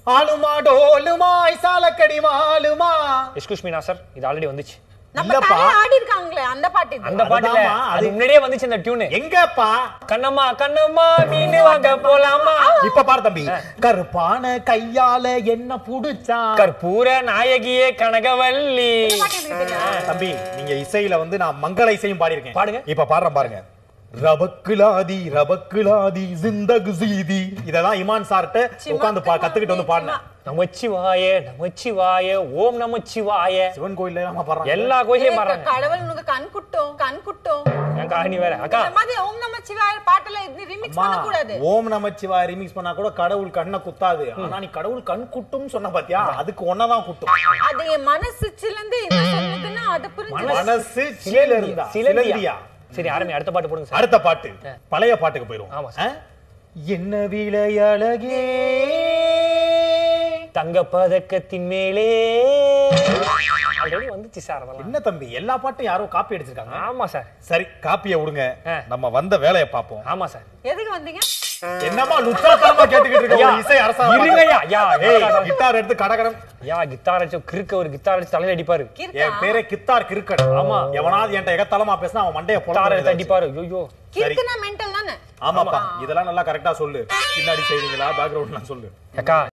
ஆளுமா டோலுமா ஐசாலக்கடி மாலுமா எக்ஸ்கூஸ் மீ சார் இது ஆல்ரெடி வந்துச்சு நம்ம இல்லப்பா. தலையில ஆடி இருக்காங்களே அந்த பாட்டு இது அந்த பாட்டுல அதுதாம்மா, அது அது- முன்னாடியே வந்துச்சு அந்த டியூனு எங்கப்பா கண்ணம்மா கண்ணம்மா மீன் வாங்க போலாமா இப்ப பாரு தம்பி கருப்பான கையால என்ன புடிச்சா கற்பூர நாயகியே கனகவல்லி இந்த பாட்டு எனக்கு தெரியும் தம்பி நீங்க இசையில வந்து நான் மங்கள இசையும் பாடியிருக்கேன் பாடுங்க. இப்ப பாடுறேன் பாருங்க ரபக்குலாதி ரபக்குலாதி ஜிந்தகு ஜீதி இதெல்லாம் இமான் சார்ட்ட உட்கார்ந்து பா- கத்துக்கிட்டு வந்து பாடினேன் நமச்சிவாய நமச்சிவாய ஓம் நமச்சிவாய சிவன் கோயில்ல நம்ம பாடுறோம் எல்லா கோயிலையும் பாடுறாங்க கடவுள் உனக்கு கண் குட்டும் கண் குட்டும் என் காணி வேற அக்கா இந்த மாதிரி ஓம் நம சிவாய பாட்டுல இது ரிமிக்ஸ் அம்மா, பண்ண கூடாது ஓம் நமச்சிவாய ரிமிக்ஸ் பண்ணா கூட கடவுள் கண்ணை குத்தாது ஆனா நீ கடவுள் கண் குட்டும் சொன்ன பாத்தியா அதுக்கு ஒன்னதான் குட்டும் அது என் மனசு சிலந்து என்ன சொல்லுதுன்னா அது புரிஞ்சு மனசு சீல இருந்தா சிலந்தியா சிலந்தியா சரி ஆரம்பி அடுத்த பாட்டு போடுங்க சார் அடுத்த பாட்டு பழைய பாட்டுக்கு போயிருவோம் ஆமா ஆ? என்ன விலை அழகே தங்க பதக்கத்தின் மேலே ஆல்ரெடி வந்துச்சு சார் அதெல்லாம் என்ன தம்பி எல்லா பாட்டும் யாரோ காப்பி அடிச்சிருக்காங்க ஆமா சார் சரி காப்பிய விடுங்க ஆ. நம்ம வந்த வேலையை பார்ப்போம் ஆமா சார் எதுக்கு வந்தீங்க என்னமா லுச்சாத்தனமா கேட்டுக்கிட்டு இருக்க ஐயா, ஒரு இசை அரசாங்கம் இருங்கய்யா, யா, ஏய் யா. கிட்டார் எடுத்து கடகடம் யா கித்தார் அடிச்சு கிறுக்க ஒரு கித்தார் அடிச்சு தலையில அடிப்பாரு கிறுக்கா என் பேரே கித்தார் கிறுக்கன் ஆமா. எவனாவது என்கிட்ட எகத்தலமா பேசினா அவன் மண்டைய கித்தார் எடுத்து பொல அடிப்பாரு ஐயோ கிறுக்குனா மென்டல் தானே ஆமாப்பா இதெல்லாம் நல்லா கரெக்டா சொல்லு பின்னாடி செய்வீங்களா பேக்ரவுண்ட்லாம் சொல்லு அக்கா